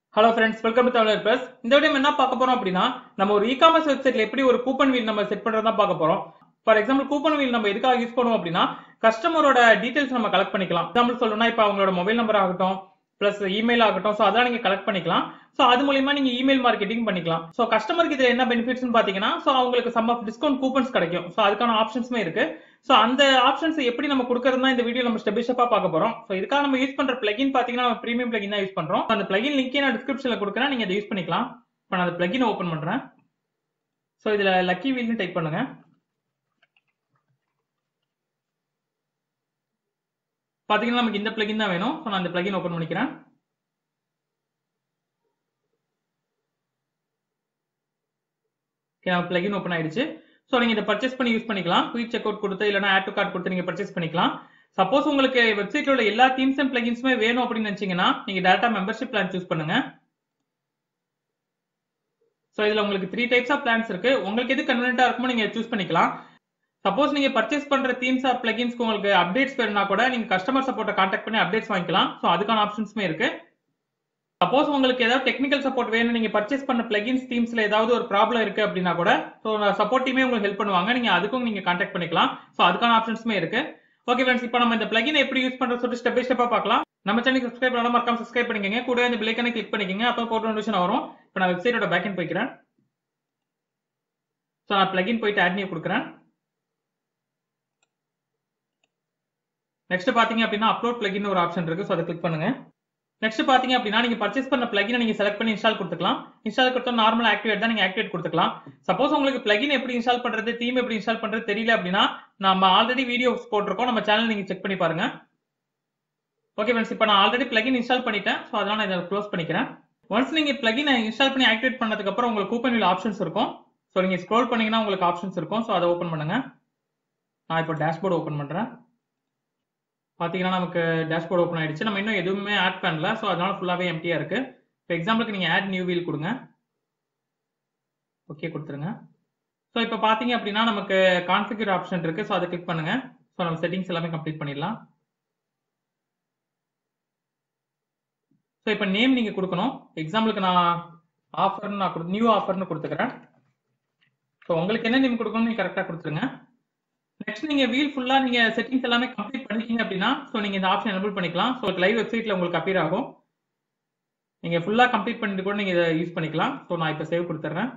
hello friends welcome to Tamilar plus இந்த video என்ன பார்க்க போறோம் அப்படின்னா நம்ம ஒரு இ காமர்ஸ் வெப்சைட்ல எப்படி ஒரு கூப்பன் வீல் நம்ம செட் பண்றதா பார்க்க போறோம் ஃபார் எக்ஸாம்பிள் கூப்பன் வீல் நம்ம எதுக்காக யூஸ் பண்ணுவோம் அப்படின்னா கஸ்டமரோட டீடைல்ஸ் நம்ம கலெக்ட் பண்ணிக்கலாம் எக்ஸாம்பிள் சொல்லணும்னா இப்போ அவங்களோட மொபைல் நம்பர் ஆகட்டும் பிளஸ் இமெயில் ஆகட்டும் ஸோ அதெல்லாம் நீங்க கலெக்ட் பண்ணிக்கலாம் ஸோ அது மூலியமா நீங்க இமெயில் மார்க்கெட்டிங் பண்ணிக்கலாம் ஸோ கஸ்டமருக்கு இதுல என்ன பெனிஃபிட்ஸ்னு பாத்தீங்கன்னா ஸோ அவங்களுக்கு சம் ஆஃப் டிஸ்கவுண்ட் கூப்பன்ஸ் கிடைக்கும் ஸோ அதுக்கான ஆப்ஷன்ஸுமே இருக்கு ஸோ அந்த ஆப்ஷன்ஸ் எப்படி நம்ம கொடுக்கறது தான் இந்த வீடியோ நம்ம ஸ்டெப் பை ஸ்டெப்பா பார்க்க போறோம் ஸோ இதுக்காக நம்ம யூஸ் பண்ற பிளகின் பாத்தீங்கன்னா நம்ம பிரீமியம் பிளகின் தான் யூஸ் பண்றோம் அந்த பிளகின் லிங்கே நான் டிஸ்கிரிப்ஷன்ல கொடுக்குறேன் நீங்க அதை யூஸ் பண்ணிக்கலாம் இப்போ நான் அந்த பிளகின் ஓப்பன் பண்றேன் ஸோ இதுல லக்கி வீல்னு டைப் பண்ணுங்க பாத்தீங்கன்னா நமக்கு இந்த பிளகின் தான் வேணும் ஸோ நான் இந்த பிளகின் ஓப்பன் பண்ணிக்கிறேன் ஓகே நம்ம பிளகின் ஓப்பன் ஆயிடுச்சு ஸோ நீங்க இதை பர்ச்சேஸ் பண்ணி யூஸ் பண்ணிக்கலாம் குயிக் செக் அவுட் கொடுத்து இல்லைனா ஆட் டு கார்டு கொடுத்து நீங்க பர்ச்சேஸ் பண்ணிக்கலாம் சப்போஸ் உங்களுக்கு வெப்சைட்ல உள்ள எல்லா தீம்ஸ் அண்ட் பிளகின்ஸுமே வேணும் அப்படின்னு நினைச்சீங்கன்னா நீங்க டேரக்டா மெம்பர்ஷிப் பிளான் சூஸ் பண்ணுங்க ஸோ இதுல உங்களுக்கு த்ரீ டைப்ஸ் ஆஃப் பிளான்ஸ் இருக்கு உங்களுக்கு எது கன்வீனியன்டா இருக்குமோ நீங்க சூஸ் பண்ணிக்கலாம் சப்போஸ் நீங்க பர்ச்சேஸ் பண்ற தீம்ஸ் ஆர் பிளகின்ஸ்க்கு உங்களுக்கு அப்டேட்ஸ் வேணும்னா கூட நீங்க கஸ்டமர் சப்போர்ட்டை கான்டாக்ட் பண்ணி அப்டேட்ஸ் வாங்கிக்கலாம் ஸோ அதுக்கான ஆப்ஷன்ஸுமே இருக்கு சப்போஸ் உங்களுக்கு ஏதாவது டெக்னிக்கல் சப்போர்ட் வேணும் நீங்க பர்ச்சேஸ் பண்ண பிளகின்ஸ் தீம்ஸ்ல ஏதாவது ஒரு ப்ராப்ளம் இருக்கு அப்படின்னா கூட ஸோ சப்போர்ட் டீமே உங்களுக்கு ஹெல்ப் பண்ணுவாங்க நீங்க அதுக்கும் நீங்க கான்டாக்ட் பண்ணிக்கலாம் ஸோ அதுக்கான ஆப்ஷன்ஸுமே இருக்கு ஓகே ஃப்ரெண்ட்ஸ் இப்போ நம்ம இந்த பிளகின் எப்படி யூஸ் பண்றது சொல்லிட்டு ஸ்டெப் பை ஸ்டெப்பா பார்க்கலாம் நம்ம சேனல் சப்ஸ்கிரைப் பண்ணாம மறக்காம சப்ஸ்கிரைப் பண்ணிக்கங்க கூட இந்த பிளைக்கனை கிளிக் பண்ணிக்கங்க அப்போ போட்ட நோட்டிஃபிகேஷன் வரும் இப்போ நான் வெப்சைட்டோட பேக்கெண்ட் போய்க்கிறேன் ஸோ நான் பிளகின் போயிட்டு ஆட் நியூ கொடுக்குறேன் நெக்ஸ்ட் பாத்தீங்க அப்படின்னா அப்லோட் பிளகின் ஒரு ஆப்ஷன் இருக்கு ஸோ அதை கிளிக் பண்ணுங்க நெக்ஸ்ட் பாத்தீங்க அப்படின்னா நீங்க பர்ச்சேஸ் பண்ண பிளகினை நீங்க செலக்ட் பண்ணி இன்ஸ்டால் கொடுத்துக்கலாம் இன்ஸ்டால் கொடுத்தா நார்மல் ஆக்டிவேட் தான் நீங்க ஆக்டிவேட் கொடுத்துக்கலாம் சப்போஸ் உங்களுக்கு பிளகின் எப்படி இன்ஸ்டால் பண்றது தீம் எப்படி இன்ஸ்டால் பண்றது தெரியல அப்படின்னா நம்ம ஆல்ரெடி வீடியோஸ் போட்டிருக்கோம் நம்ம சேனல் நீங்க செக் பண்ணி பாருங்க ஓகே ஃப்ரெண்ட்ஸ் இப்போ நான் ஆல்ரெடி பிளகின் இன்ஸ்டால் பண்ணிட்டேன் ஸோ அதனால நான் இதை க்ளோஸ் பண்ணிக்கிறேன் ஒன்ஸ் நீங்க பிளகின் இன்ஸ்டால் பண்ணி ஆக்டிவேட் பண்ணதுக்கு அப்புறம் உங்களுக்கு கூப்பன் வீல் ஆப்ஷன்ஸ் இருக்கும் ஸோ நீங்க ஸ்க்ரோல் பண்ணீங்கன்னா உங்களுக்கு ஆப்ஷன்ஸ் இருக்கும் ஸோ அதை ஓப்பன் பண்ணுங்க நான் இப்போ டேஷ்போர்டு ஓப்பன் பண்றேன் பார்த்தீங்கன்னா நமக்கு டேஷ்போர்ட் ஓப்பன் ஆயிடுச்சு நம்ம இன்னும் எதுவுமே ஆட் பண்ணல ஸோ அதனால ஃபுல்லாகவே எம்டியா இருக்கு இப்போ எக்ஸாம்பிளுக்கு நீங்கள் ஆட் நியூ வீல் கொடுங்க ஓகே கொடுத்துருங்க ஸோ இப்போ பார்த்தீங்க அப்படின்னா நமக்கு கான்ஃபிகர் ஆப்ஷன் இருக்கு ஸோ அதை கிளிக் பண்ணுங்க ஸோ நம்ம செட்டிங்ஸ் எல்லாமே கம்ப்ளீட் பண்ணிடலாம் ஸோ இப்போ நேம் நீங்கள் கொடுக்கணும் எக்ஸாம்பிளுக்கு நான் ஆஃபர்னு நான் நியூ ஆஃபர்னு கொடுத்துக்கிறேன் ஸோ உங்களுக்கு என்ன நேம் கொடுக்கணும் நீங்கள் கரெக்டாக கொடுத்துருங்க நெக்ஸ்ட் நீங்க வீல் ஃபுல்லா நீங்க செட்டிங்ஸ் எல்லாமே கம்ப்ளீட் பண்ணிட்டீங்க அப்படின்னா ஸோ நீங்க இந்த ஆப்ஷன் எனபிள் பண்ணிக்கலாம் ஸோ லைவ் வெப்சைட்ல உங்களுக்கு அப்பியர் ஆகும் நீங்க ஃபுல்லா கம்ப்ளீட் பண்ணிட்டு கூட நீங்க இதை யூஸ் பண்ணிக்கலாம் ஸோ நான் இப்போ சேவ் கொடுத்துட்றேன்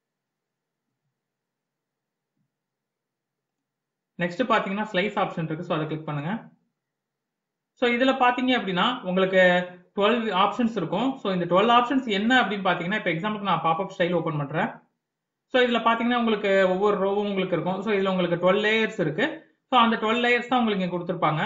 நெக்ஸ்ட் பாத்தீங்கன்னா ஸ்லைஸ் ஆப்ஷன் இருக்கு ஸோ அதை கிளிக் பண்ணுங்க ஸோ இதுல பாத்தீங்க அப்படின்னா உங்களுக்கு டுவெல் ஆப்ஷன்ஸ் இருக்கும் ஸோ இந்த டுவெல் ஆப்ஷன்ஸ் என்ன அப்படின்னு பாத்தீங்கன்னா இப்போ எக்ஸாம்பிளுக்கு நான் பாப்அப் ஸ்டைல் ஓப்பன் பண்றேன் ஸோ இதில் பார்த்தீங்கன்னா உங்களுக்கு ஒவ்வொரு ரோவும் உங்களுக்கு இருக்கும் ஸோ இதில் உங்களுக்கு டுவெல் லேயர்ஸ் இருக்கு ஸோ அந்த டுவெல் லேயர்ஸ் தான் உங்களுக்கு இங்கே கொடுத்துருப்பாங்க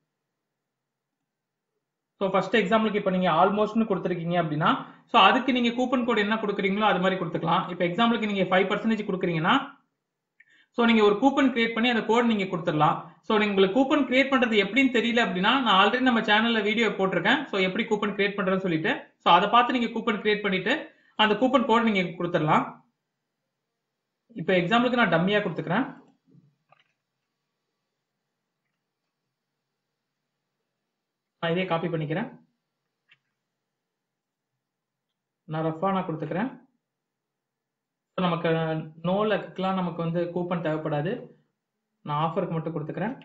ஸோ ஃபர்ஸ்ட் எக்ஸாம்பிளுக்கு இப்போ நீங்கள் ஆல்மோஸ்ட்னு கொடுத்துருக்கீங்க அப்படின்னா ஸோ அதுக்கு நீங்கள் கூப்பன் கோட் என்ன கொடுக்குறீங்களோ அது மாதிரி கொடுத்துக்கலாம் இப்போ எக்ஸாம்பிளுக்கு நீங்கள் ஃபைவ் பர்சன்டேஜ் கொடுக்குறீங்கன்னா ஸோ நீங்கள் ஒரு கூப்பன் கிரியேட் பண்ணி அந்த கோட் நீங்கள் கொடுத்துடலாம் ஸோ நீங்கள் உங்களுக்கு கூப்பன் கிரியேட் பண்ணுறது எப்படின்னு தெரியல அப்படின்னா நான் ஆல்ரெடி நம்ம சேனலில் வீடியோ போட்டிருக்கேன் ஸோ எப்படி கூப்பன் கிரியேட் பண்ணுறதுன்னு சொல்லிட்டு ஸோ அதை பார்த்து நீங்கள் கூப்பன் கிரியேட் பண்ணிட்டு அந்த கூப்பன் கோட் நீங்கள் கொடுத்துடலாம் இப்போ எக்ஸாம்பிளுக்கு நான் டம்மியா கொடுத்துக்கிறேன் நான் இதே காப்பி பண்ணிக்கிறேன் நான் ரஃபா நான் கொடுத்துக்கிறேன் நமக்கு நோ லக்குலாம் நமக்கு வந்து கூப்பன் தேவைப்படாது நான் ஆஃபருக்கு மட்டும் கொடுத்துக்கிறேன்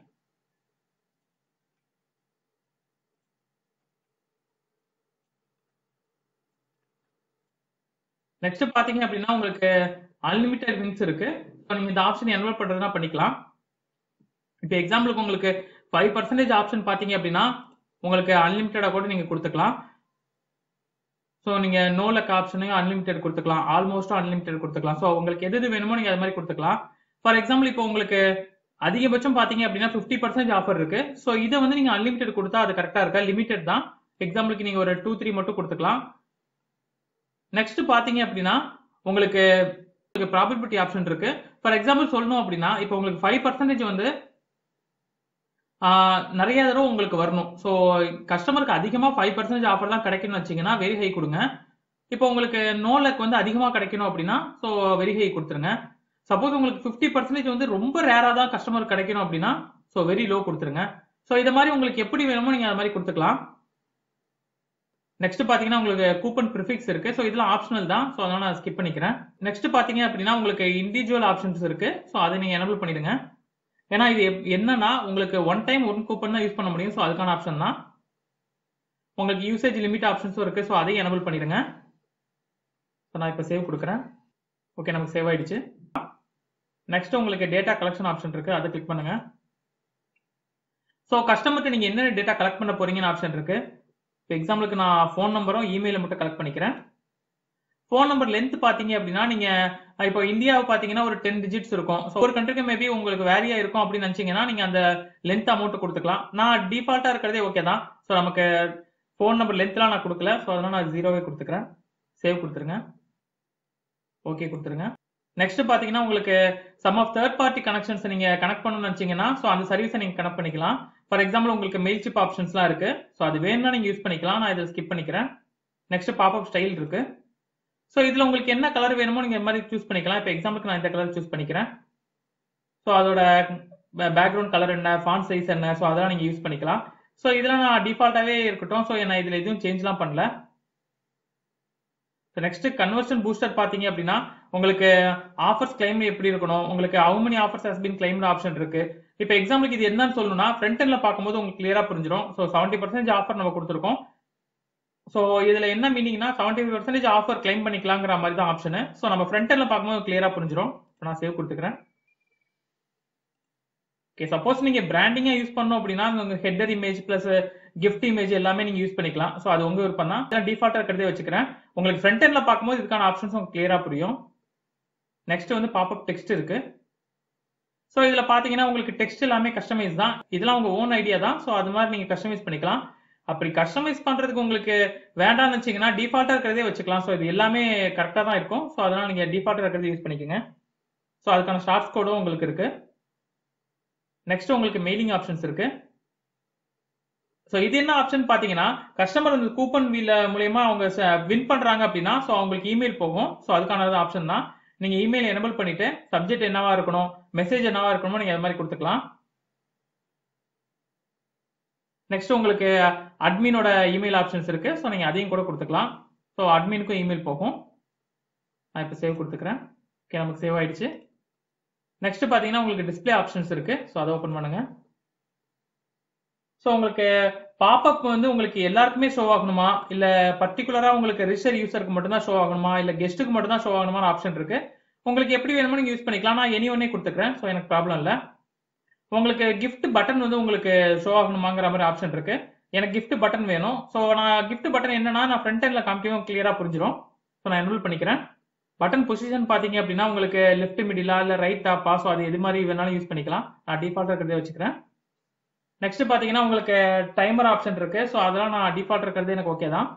நெக்ஸ்ட் பாத்தீங்க அப்படின்னா உங்களுக்கு அன்லிமிட்டட் விங்ஸ் இருக்கு ஸோ நீங்க இந்த ஆப்ஷன் என்ரோல் பண்றதுனா பண்ணிக்கலாம் இப்போ எக்ஸாம்பிளுக்கு உங்களுக்கு ஃபைவ் பர்சன்டேஜ் ஆப்ஷன் பார்த்தீங்க அப்படின்னா உங்களுக்கு அன்லிமிட்டடாக கூட நீங்க கொடுத்துக்கலாம் ஸோ நீங்க நோ லக் ஆப்ஷனுங்க அன்லிமிட்டட் கொடுத்துக்கலாம் ஆல்மோஸ்டும் அன்லிமிட்டட் கொடுத்துக்கலாம் ஸோ உங்களுக்கு எது எது வேணுமோ நீங்க அது மாதிரி கொடுத்துக்கலாம் ஃபார் எக்ஸாம்பிள் இப்போ உங்களுக்கு அதிகபட்சம் பார்த்தீங்க அப்படின்னா ஃபிஃப்டி பர்சன்டேஜ் ஆஃபர் இருக்கு ஸோ இதை வந்து நீங்க அன்லிமிட்டட் கொடுத்தா அது கரெக்டாக இருக்கா லிமிடெட் தான் எக்ஸாம்பிளுக்கு நீங்க ஒரு டூ த்ரீ மட்டும் கொடுத்துக்கலாம் நெக்ஸ்ட் பாத்தீங்க அப்படின்னா உங்களுக்கு ப்ராபிலிட்டி ஆப்ஷன் இருக்கு ஃபார் எக்ஸாம்பிள் சொல்லணும் அப்படின்னா இப்போ உங்களுக்கு ஃபைவ் பர்சன்டேஜ் வந்து நிறைய தடவை உங்களுக்கு வரணும் ஸோ கஸ்டமருக்கு அதிகமாக ஃபைவ் பர்சன்டேஜ் ஆஃபர் தான் கிடைக்கணும்னு வச்சிங்கன்னா வெரி ஹை கொடுங்க இப்போ உங்களுக்கு நோ லக் வந்து அதிகமாக கிடைக்கணும் அப்படின்னா ஸோ வெரி ஹை கொடுத்துருங்க சப்போஸ் உங்களுக்கு ஃபிஃப்டி பர்சன்டேஜ் வந்து ரொம்ப ரேராக தான் கஸ்டமர் கிடைக்கணும் அப்படின்னா ஸோ வெரி லோ கொடுத்துருங்க ஸோ இதை மாதிரி உங்களுக்கு எப்படி வேணுமோ நீங்கள் அது மாதிரி கொடுத்துக்கலாம் நெக்ஸ்ட் பாத்தீங்கன்னா உங்களுக்கு கூப்பன் ப்ரிஃபிக்ஸ் இருக்கு ஸோ இதெல்லாம் ஆப்ஷனல் தான் ஸோ அதனால நான் ஸ்கிப் பண்ணிக்கிறேன் நெக்ஸ்ட் பாத்தீங்க அப்படின்னா உங்களுக்கு இண்டிவிஜுவல் ஆப்ஷன்ஸ் இருக்கு ஸோ அதை நீங்க எனபிள் பண்ணிடுங்க ஏன்னா இது எப்- என்னன்னா உங்களுக்கு ஒன் டைம் ஒன் கூப்பன் தான் யூஸ் பண்ண முடியும் ஸோ அதுக்கான ஆப்ஷன் தான் உங்களுக்கு யூசேஜ் லிமிட் ஆப்ஷன்ஸும் இருக்கு ஸோ அதையும் எனபிள் பண்ணிடுங்க ஸோ நான் இப்போ சேவ் கொடுக்குறேன் ஓகே நமக்கு சேவ் ஆயிடுச்சு நெக்ஸ்ட் உங்களுக்கு டேட்டா கலெக்ஷன் ஆப்ஷன் இருக்கு அதை கிளிக் பண்ணுங்க ஸோ கஸ்டமர்கிட்ட நீங்க என்ன டேட்டா கலெக்ட் பண்ண போறீங்கன்னு ஆப்ஷன் இருக்கு இப்போ எக்ஸாம்பிளுக்கு நான் ஃபோன் நம்பரும் இமெயிலை மட்டும் கலெக்ட் பண்ணிக்கிறேன் ஃபோன் நம்பர் லென்த் பாத்தீங்க அப்படின்னா நீங்க அஹ், இப்போ இந்தியாவை பாத்தீங்கன்னா ஒரு டென் டிஜிட்ஸ் இருக்கும் ஸோ ஒரு கண்ட்ரிக்கு மேபி உங்களுக்கு வேரியா இருக்கும் அப்படின்னு நினைச்சீங்கன்னா நீங்க அந்த லென்த் அமௌண்ட் கொடுத்துக்கலாம் நான் டிஃபால்ட்டா இருக்கிறதே ஓகே தான் ஸோ நமக்கு ஃபோன் நம்பர் லென்த்லாம் நான் கொடுக்கல ஸோ அதனால நான் ஜீரோவே கொடுத்துக்கிறேன் சேவ் கொடுத்துருங்க ஓகே கொடுத்துருங்க நெக்ஸ்ட் பாத்தீங்கன்னா உங்களுக்கு some of third party connections நீங்க கனெக்ட் பண்ணணும்னு நினைச்சீங்கன்னா ஸோ அந்த சர்வீஸை நீங்க கனெக்ட் பண்ணிக்கலாம் ஃபார் எக்ஸாம்பிள் உங்களுக்கு மெயில் சிப் ஆப்ஷன்ஸ்லாம் இருக்கு ஸோ அது வேணும்னா நீங்க யூஸ் பண்ணிக்கலாம் நான் இதில் ஸ்கிப் பண்ணிக்கிறேன் நெக்ஸ்ட் பாப்அப் ஸ்டைல் இருக்கு ஸோ இதுல உங்களுக்கு என்ன கலர் வேணுமோ நீங்க இந்த மாதிரி சூஸ் பண்ணிக்கலாம் இப்போ எக்ஸாம்பிளுக்கு நான் இந்த கலர் சூஸ் பண்ணிக்கிறேன் ஸோ அதோட பேக்ரவுண்ட் கலர் என்ன ஃபாண்ட் சைஸ் என்ன ஸோ அதெல்லாம் நீங்க யூஸ் பண்ணிக்கலாம் ஸோ இதெல்லாம் நான் டிஃபால்ட்டாவே இருக்கட்டும் ஸோ நான் இதுல எதுவும் சேஞ்ச்லாம் பண்ணல நெக்ஸ்ட் கன்வர்ஷன் பூஸ்டர் பாத்தீங்க அப்படின்னா உங்களுக்கு ஆஃபர்ஸ் கிளைம் எப்படி இருக்கணும் உங்களுக்கு how many offers has been claimed option இருக்கு இப்போ எக்ஸாம்பிளுக்கு இது என்னன்னு சொல்லணும்னா ஃப்ரண்ட் எண்ட்ல பார்க்கும்போது உங்களுக்கு கிளியரா புரிஞ்சிடும் ஸோ செவன்டி பர்சன்டேஜ் ஆஃபர் நம்ம கொடுத்துருக்கோம் ஸோ இதுல என்ன மீனிங்னா செவன்டி பர்சன்டேஜ் ஆஃபர் கிளைம் பண்ணிக்கலாங்கிற மாதிரி தான் ஆப்ஷன் ஸோ நம்ம ஃப்ரண்ட் எண்ட்ல பார்க்கும்போது கிளியரா புரிஞ்சிடும் இப்போ நான் சேவ் கொடுத்துக்கிறேன் ஓகே சப்போஸ் நீங்க பிராண்டிங்கா யூஸ் பண்ணோம் அப்படின்னா உங்க header image plus gift image எல்லாமே நீங்க யூஸ் பண்ணிக்கலாம் ஸோ அது உங்க விருப்பம் தான் டிஃபால்ட்டா இருக்கிறதே வச்சுக்கிறேன் உங்களுக்கு ஃப்ரண்ட் எண்ட்ல பார்க்கும்போது இதுக்கான ஆப்ஷன்ஸ் உங்களுக்கு கிளியரா புரியும் நெக்ஸ்ட் வந்து பாப்அப் டெக்ஸ்ட் இருக்கு ஸோ இதுல பாத்தீங்கன்னா உங்களுக்கு டெக்ஸ்ட் எல்லாமே கஸ்டமைஸ் தான் இதெல்லாம் உங்க ஓன் ஐடியா தான் ஸோ அது மாதிரி நீங்க கஸ்டமைஸ் பண்ணிக்கலாம் அப்படி கஸ்டமைஸ் பண்றதுக்கு உங்களுக்கு வேண்டாம்னு வச்சீங்கன்னா டிஃபால்ட்டா இருக்கிறதே வச்சுக்கலாம் ஸோ இது எல்லாமே கரெக்டா தான் இருக்கும் ஸோ அதனால நீங்க டிஃபால்ட்டா இருக்கிறத யூஸ் பண்ணிக்கோங்க ஸோ அதுக்கான ஷார்ட்ஸ் கோடும் உங்களுக்கு இருக்கு நெக்ஸ்ட் உங்களுக்கு மெயிலிங் ஆப்ஷன்ஸ் இருக்கு ஸோ இது என்ன ஆப்ஷன் பாத்தீங்கன்னா கஸ்டமர் இந்த கூப்பன் வீல மூலயமா அவங்க வின் பண்றாங்க அப்படின்னா ஸோ அவங்களுக்கு இமெயில் போகும் ஸோ அதுக்கான ஆப்ஷன் தான் நீங்க இமெயில் எனபிள் பண்ணிட்டு சப்ஜெக்ட் என்னவா இருக்கணும் மெசேஜ் என்னவா இருக்கணுமோ நீங்க அது மாதிரி கொடுத்துக்கலாம் நெக்ஸ்ட் உங்களுக்கு அட்மினோட இமெயில் ஆப்ஷன்ஸ் இருக்கு ஸோ நீங்க அதையும் கூட கொடுத்துக்கலாம் ஸோ அட்மினுக்கும் இமெயில் போகும் நான் இப்போ சேவ் கொடுத்துக்கிறேன் ஓகே நமக்கு சேவ் ஆயிடுச்சு நெக்ஸ்ட் பாத்தீங்கன்னா உங்களுக்கு டிஸ்ப்ளே ஆப்ஷன்ஸ் இருக்கு ஸோ அதை ஓப்பன் பண்ணுங்க ஸோ உங்களுக்கு பாப்அப் வந்து உங்களுக்கு எல்லாருக்குமே ஷோ ஆகணுமா இல்ல பர்டிகுலரா உங்களுக்கு ரிஜிஸ்டர் யூசருக்கு மட்டும் தான் ஷோ ஆகணுமா இல்ல கெஸ்ட்டுக்கு மட்டும் தான் ஷோ ஆகணுமா ஆப்ஷன் இருக்கு உங்களுக்கு எப்படி வேணுமோ நீங்க யூஸ் பண்ணிக்கலாம் நான் எனி ஒன்னே கொடுத்துக்கிறேன் ஸோ எனக்கு ப்ராப்ளம் இல்ல உங்களுக்கு gift பட்டன் வந்து உங்களுக்கு ஷோ ஆகணுமாங்கிற மாதிரி ஆப்ஷன் இருக்கு எனக்கு gift பட்டன் வேணும் ஸோ நான் gift பட்டன் என்னன்னா நான் ஃப்ரண்ட் எண்ட்ல காமிக்கவும் கிளியரா புரிஞ்சிடும் ஸோ நான் எனபிள் பண்ணிக்கிறேன் பட்டன் பொசிஷன் பாத்தீங்க அப்படின்னா உங்களுக்கு லெஃப்ட் மிடிலா இல்ல ரைட் டாப்பா ஸோ அது எது மாதிரி வேணாலும் யூஸ் பண்ணிக்கலாம் நான் டிஃபால்ட்டா இருக்கிறதே வச்சுக்கிறேன் நெக்ஸ்ட் பாத்தீங்கன்னா உங்களுக்கு டைமர் ஆப்ஷன் இருக்கு ஸோ அதெல்லாம் நான் டிஃபால்ட் இருக்கிறது எனக்கு ஓகே தான்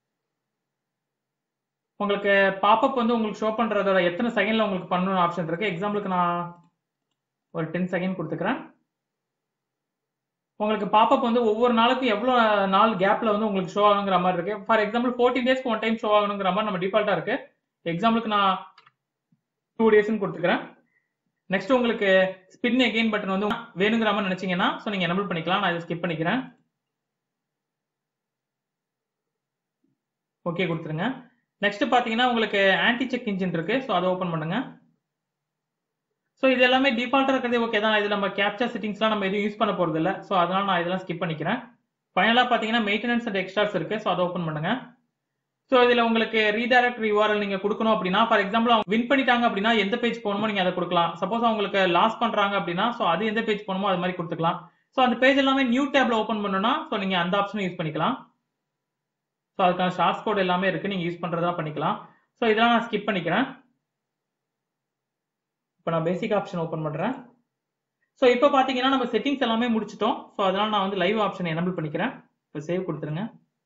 உங்களுக்கு பாப்அப் வந்து உங்களுக்கு ஷோ பண்றதோட எத்தனை செகண்ட்ல உங்களுக்கு பண்ணணும் ஆப்ஷன் இருக்கு எக்ஸாம்பிளுக்கு நான் ஒரு டென் செகண்ட் கொடுத்துக்கிறேன் உங்களுக்கு பாப்அப் வந்து ஒவ்வொரு நாளுக்கும் எவ்வளவு நாள் கேப்ல வந்து உங்களுக்கு ஷோ ஆகுங்கிற மாதிரி இருக்கு ஃபார் எக்ஸாம்பிள் ஃபோர்டீன் டேஸ்க்கு ஒன் டைம் ஷோ ஆகணுங்கிற மாதிரி நம்ம டிஃபால்ட்டா இருக்கு எக்ஸாம்பிளுக்கு நான் டூ டேஸ்ன்னு கொடுத்துக்கிறேன் நெக்ஸ்ட் உங்களுக்கு ஸ்பின் எகைன் பட்டன் வந்து வேணுங்கிற மாதிரி நினைச்சீங்கன்னா ஸோ நீங்க எனபிள் பண்ணிக்கலாம் நான் இதை ஸ்கிப் பண்ணிக்கிறேன் ஓகே கொடுத்துருங்க நெக்ஸ்ட் பாத்தீங்கன்னா உங்களுக்கு ஆன்டி செக் இன்ஜின் இருக்கு ஸோ அதை ஓப்பன் பண்ணுங்க ஸோ இது எல்லாமே டிஃபால்ட்டா இருக்கிறதே ஓகே தான் இது நம்ம கேப்சர் செட்டிங்ஸ்லாம் நம்ம எதுவும் யூஸ் பண்ண போறது இல்ல ஸோ அதனால நான் இதெல்லாம் ஸ்கிப் பண்ணிக்கிறேன் ஃபைனலா பாத்தீங்கன்னா மெயின்டெனன்ஸ் அண்ட் எக்ஸ்ட்ராஸ் இருக்கு ஸோ அதை ஓப்பன் பண்ணுங்க ஸோ இதுல உங்களுக்கு ரீடைரக்ட் யூஆர்எல் நீங்க கொடுக்கணும் அப்படின்னா ஃபார் எக்ஸாம்பிள் அவங்க வின் பண்ணிட்டாங்க அப்படின்னா எந்த பேஜ் போகணுமோ நீங்க அதை கொடுக்கலாம் சப்போஸ் அவங்களுக்கு லாஸ் பண்றாங்க அப்படின்னா ஸோ அது எந்த பேஜ் போகணுமோ அது மாதிரி கொடுத்துக்கலாம் ஸோ அந்த பேஜ் எல்லாமே நியூ டேப்ல ஓப்பன் பண்ணணும்னா ஸோ நீங்க அந்த ஆப்ஷனை யூஸ் பண்ணிக்கலாம் ஸோ அதுக்கான ஷார்ட்ஸ் கோட் எல்லாமே இருக்கு நீங்க யூஸ் பண்றதா பண்ணிக்கலாம் ஸோ இதெல்லாம் நான் ஸ்கிப் பண்ணிக்கிறேன் இப்போ நான் பேசிக் ஆப்ஷன் ஓப்பன் பண்றேன் ஸோ இப்போ பாத்தீங்கன்னா நம்ம செட்டிங்ஸ் எல்லாமே முடிச்சிட்டோம் ஸோ அதனால நான் வந்து லைவ் ஆப்ஷன் எனபிள் பண்ணிக்கிறேன் இப்போ சேவ் கொடுத்துருங்க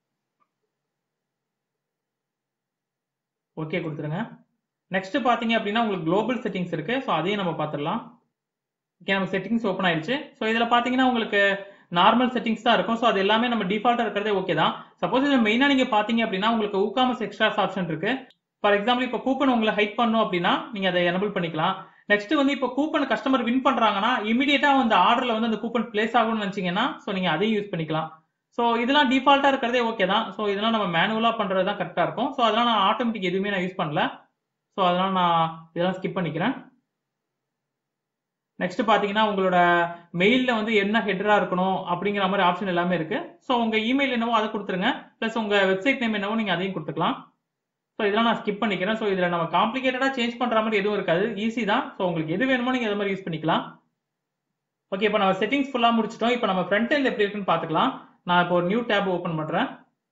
ஓகே கொடுத்துருங்க நெக்ஸ்ட் பாத்தீங்க அப்படின்னா உங்களுக்கு குளோபல் செட்டிங்ஸ் இருக்கு ஸோ அதையும் நம்ம பார்த்துடலாம் ஓகே நம்ம செட்டிங்ஸ் ஓப்பன் ஆயிடுச்சு ஸோ இதுல பாத்தீங்கன்னா உங்களுக்கு நார்மல் செட்டிங்ஸ் தான் இருக்கும் ஸோ அது எல்லாமே நம்ம டிஃபால்ட்டா இருக்கிறதே ஓகே தான் சப்போஸ் இதுல மெயினா நீங்க பாத்தீங்க அப்படின்னா உங்களுக்கு ஊகாமஸ் எக்ஸ்ட்ராஸ் ஆப்ஷன் இருக்கு ஃபார் எக்ஸாம்பிள் இப்போ கூப்பன் உங்களை ஹைட் பண்ணும் அப்படின்னா நீங்க அதை எனபிள் பண்ணிக்கலாம் நெக்ஸ்ட் வந்து இப்போ கூப்பன் கஸ்டமர் வின் பண்றாங்கன்னா இமீடியட்டா அந்த ஆர்டர்ல வந்து அந்த கூப்பன் பிளேஸ் ஆகணும்னு நினைச்சீங்கன்னா ஸோ நீங்க அதையும் யூஸ் பண்ணிக்கலாம் ஸோ இதெல்லாம் டிஃபால்ட்டா இருக்கிறதே ஓகே தான் ஸோ இதெல்லாம் நம்ம மேனுவலா பண்றது தான் கரெக்டா இருக்கும் ஸோ அதெல்லாம் நான் ஆட்டோமேட்டிக் எதுவுமே நான் யூஸ் பண்ணல ஸோ அதனால நான் இதெல்லாம் ஸ்கிப் பண்ணிக்கிறேன் நெக்ஸ்ட் பாத்தீங்கன்னா உங்களோட மெயில்ல வந்து என்ன ஹெட்டரா இருக்கணும் அப்படிங்கிற மாதிரி ஆப்ஷன் எல்லாமே இருக்கு ஸோ உங்க இமெயில் என்னவோ அதை கொடுத்துருங்க பிளஸ் உங்க வெப்சைட் நேம் என்னவோ நீங்க அதையும் கொடுத்துக்கலாம் ஸோ இதெல்லாம் நான் ஸ்கிப் பண்ணிக்கிறேன் ஸோ இதுல நம்ம காம்ப்ளிகேட்டடா சேஞ்ச் பண்ற மாதிரி எதுவும் இருக்காது ஈஸி தான் ஸோ உங்களுக்கு எது வேணுமோ நீங்க அது மாதிரி யூஸ் பண்ணிக்கலாம் ஓகே இப்போ நம்ம செட்டிங்ஸ் ஃபுல்லா முடிச்சிட்டோம் இப்போ நம்ம ஃப்ரண்ட் எண்ட் எப்படி இருக்குன்னு பாத்துக்கலாம் நான் இப்போ ஒரு நியூ டேப் ஓப்பன் பண்றேன்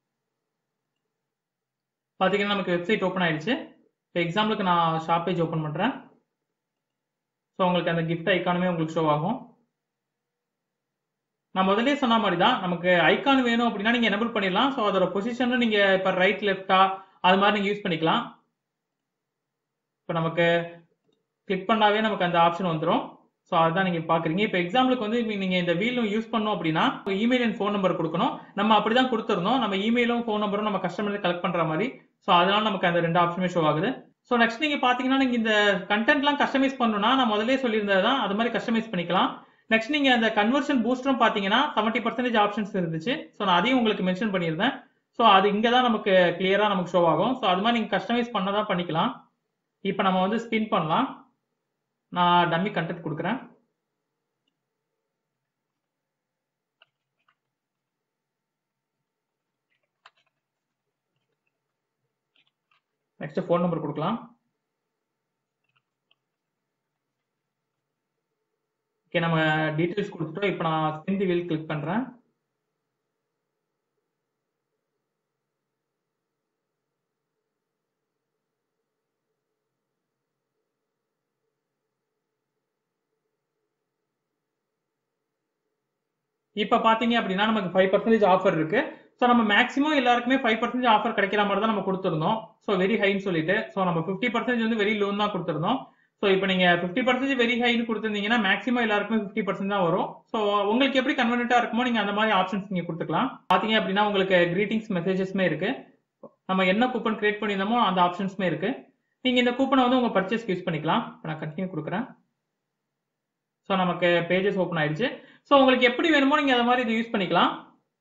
பாத்தீங்கன்னா நமக்கு வெப்சைட் ஓப்பன் ஆயிடுச்சு இப்போ எக்ஸாம்பிளுக்கு நான் ஷாப் பேஜ் ஓப்பன் பண்றேன் ஸோ உங்களுக்கு அந்த கிஃப்ட் ஐக்கானுமே உங்களுக்கு ஷோ ஆகும் நான் முதல்லயே சொன்ன மாதிரி தான் நமக்கு ஐக்கான் வேணும் அப்படின்னா நீங்க எனபிள் பண்ணிடலாம் ஸோ அதோட பொசிஷன் நீங்க இப்போ ரைட் லெஃப்டா அது மாதிரி நீங்க யூஸ் பண்ணிக்கலாம் இப்போ நமக்கு கிளிக் பண்ணாவே நமக்கு அந்த ஆப்ஷன் வந்துடும் ஸோ அதுதான் நீங்க பாக்குறீங்க இப்போ எக்ஸாம்பிளுக்கு வந்து இப்ப நீங்க இந்த வீலும் யூஸ் பண்ணோம் அப்படின்னா இமெயில் அண்ட் ஃபோன் நம்பர் கொடுக்கணும் நம்ம அப்படிதான் கொடுத்துருந்தோம் நம்ம இமெயிலும் ஃபோன் நம்பரும் நம்ம கஸ்டமர் கலெக்ட் பண்ற மாதிரி ஸோ அதனால நமக்கு அந்த ரெண்டு ஆப்ஷனுமே ஷோ ஆகுது ஸோ நெக்ஸ்ட் நீங்க பாத்தீங்கன்னா நீங்க இந்த கண்டென்ட்லாம் கஸ்டமைஸ் பண்ணணும்னா நான் முதல்ல சொல்லியிருந்தது தான் அது மாதிரி கஸ்டமைஸ் பண்ணிக்கலாம் நெக்ஸ்ட் நீங்க அந்த கன்வர்ஷன் பூஸ்டரும் பாத்தீங்கன்னா செவன்டி பர்சன்டேஜ் ஆப்ஷன்ஸ் இருந்துச்சு ஸோ நான் அதையும் உங்களுக்கு மென்ஷன் பண்ணியிருந்தேன் ஸோ அது இங்க தான் நமக்கு கிளியரா நமக்கு ஷோ ஆகும் ஸோ அது மாதிரி நீங்க கஸ்டமைஸ் பண்ணதான் பண்ணிக்கலாம் இப்போ நம்ம வந்து ஸ்பின் பண்ணலாம் நான் டம்மி கண்டென்ட் கொடுக்குறேன் நெக்ஸ்ட் ஃபோன் நம்பர் கொடுக்கலாம் ஓகே நம்ம டீடைல்ஸ் கொடுத்துட்டோம் இப்போ நான் ஸ்பின் தி வீல் கிளிக் பண்றேன் இப்ப பாத்தீங்க அப்படின்னா நமக்கு ஃபைவ் பர்சன்டேஜ் ஆஃபர் இருக்கு ஸோ நம்ம மேக்ஸிமம் எல்லாருக்குமே ஃபைவ் பர்சன்டேஜ் ஆஃபர் கிடைக்கிற மாதிரி தான் நம்ம கொடுத்துருந்தோம் ஸோ வெரி ஹைன்னு சொல்லிட்டு ஸோ நம்ம ஃபிஃப்டி பர்சன்டேஜ் வந்து வெரி லோன் தான் கொடுத்துருந்தோம் ஸோ இப்போ நீங்க ஃபிஃப்டி பர்சன்டேஜ் வெரி ஹைன்னு கொடுத்துருந்தீங்கன்னா மேக்ஸிமம் எல்லாருக்குமே ஃபிஃப்டி பர்சன்ட் தான் வரும் ஸோ உங்களுக்கு எப்படி கன்வென்ட்டா இருக்குமோ நீங்க அந்த மாதிரி ஆப்ஷன்ஸ் நீங்க கொடுத்துக்கலாம் பாத்தீங்க அப்படின்னா உங்களுக்கு கிரீட்டிங்ஸ் மெசேஜஸ்மே இருக்கு நம்ம என்ன கூப்பன் கிரியேட் பண்ணியிருந்தோமோ அந்த ஆப்ஷன்ஸ்மே இருக்கு நீங்க இந்த கூப்பனை வந்து உங்க பர்ச்சேஸ்க்கு யூஸ் பண்ணிக்கலாம் இப்போ நான் கண்டினியூ கொடுக்குறேன் ஸோ நமக்கு பேஜஸ் ஓப்பன் ஆயிடுச்சு ஸோ உங்களுக்கு எப்படி வேணுமோ நீங்க அந்த மாதிரி இதை யூஸ் பண்ணிக்கலாம்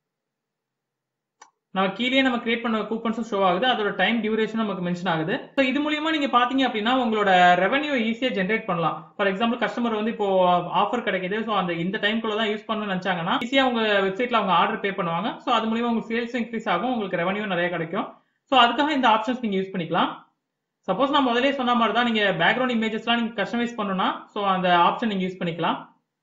நம்ம கீழே நம்ம கிரியேட் பண்ண கூப்பன்ஸும் ஷோ ஆகுது அதோட டைம் டியூரேஷன் நமக்கு மென்ஷன் ஆகுது ஸோ இது மூலியமா நீங்க பாத்தீங்க அப்படின்னா உங்களோட ரெவன்யூ ஈஸியா ஜென்ரேட் பண்ணலாம் ஃபார் எக்ஸாம்பிள் கஸ்டமர் வந்து இப்போ ஆஃபர் கிடைக்குது ஸோ அந்த இந்த டைம்குள்ள தான் யூஸ் பண்ணணும்னு நினைச்சாங்கன்னா ஈஸியா உங்க வெப்சைட்ல அவங்க ஆர்டர் பே பண்ணுவாங்க ஸோ அது மூலியமா உங்க சேல்ஸ் இன்க்ரீஸ் ஆகும் உங்களுக்கு ரெவன்யூ நிறைய கிடைக்கும் ஸோ அதுக்காக இந்த ஆப்ஷன்ஸ் நீங்க யூஸ் பண்ணிக்கலாம் சப்போஸ் நான் முதலே சொன்ன மாதிரி தான் நீங்க பேக்ரவுண்ட் இமேஜஸ்லாம் நீங்க கஸ்டமைஸ் பண்ணணும்னா ஸோ அந்த ஆப்ஷன் நீங்க யூஸ் பண்ணிக்கலாம்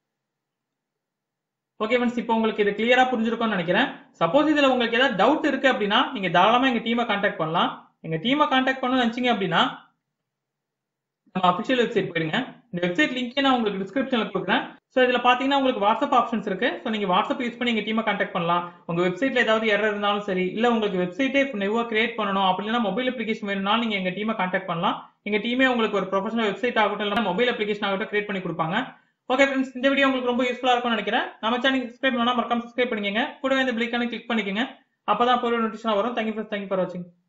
ஓகே ஃப்ரெண்ட்ஸ் இப்போ உங்களுக்கு இது கிளியரா புரிஞ்சிருக்கும்னு நினைக்கிறேன் சப்போஸ் இதுல உங்களுக்கு ஏதாவது டவுட் இருக்கு அப்படின்னா நீங்க தாராளமா எங்க டீமை கான்டாக்ட் பண்ணலாம் எங்க டீமை கான்டாக்ட் பண்ணணும்னு நினைச்சீங்க அப்படின்னா நம்ம அபிஷியல் வெப்சைட் போயிருங்க இந்த வெப்சைட் லிங்க் நான் உங்களுக்கு டிஸ்கிரிப்ஷன்ல கொடுக்குறேன் ஸோ இதுல பாத்தீங்கன்னா உங்களுக்கு வாட்ஸ்அப் ஆப்ஷன்ஸ் இருக்கு ஸோ நீங்க வாட்ஸ்அப் யூஸ் பண்ணி எங்க டீமை கான்டாக்ட் பண்ணலாம் உங்க வெப்சைட்ல ஏதாவது எரர் இருந்தாலும் சரி இல்ல உங்களுக்கு வெப்சைட்டே நெவ்வா கிரியேட் பண்ணணும் அப்படி இல்லைன்னா மொபைல் அப்ளிகேஷன் வேணும்னாலும் நீங்க எங்க டீமை கான்டாக்ட் பண்ணலாம் எங்க டீமே உங்களுக்கு ஒரு ப்ரொஃபஷனல் வெப்சைட் ஆகட்டும் இல்ல மொபைல் அப்ளிகேஷன் ஆகட்டும் கிரியேட் பண்ணி கொடுப்பாங்க ஓகே ஃப்ரெண்ட்ஸ் இந்த வீடியோ உங்களுக்கு ரொம்ப யூஸ்ஃபுல்லா இருக்கும்னு நினைக்கிறேன் நம்ம சேனல் சப்ஸ்கிரைப் பண்ணா மறக்காம சப்ஸ்கிரைப் பண்ணிக்கங்க கூடவே இந்த பிளிக்கான கிளிக் பண்ணிக்கங்க அப்பதான் பொருள் நோட்டிஷன் வரும் தேங்க்யூ தேங்க்யூ ஃபார் வாட்சிங்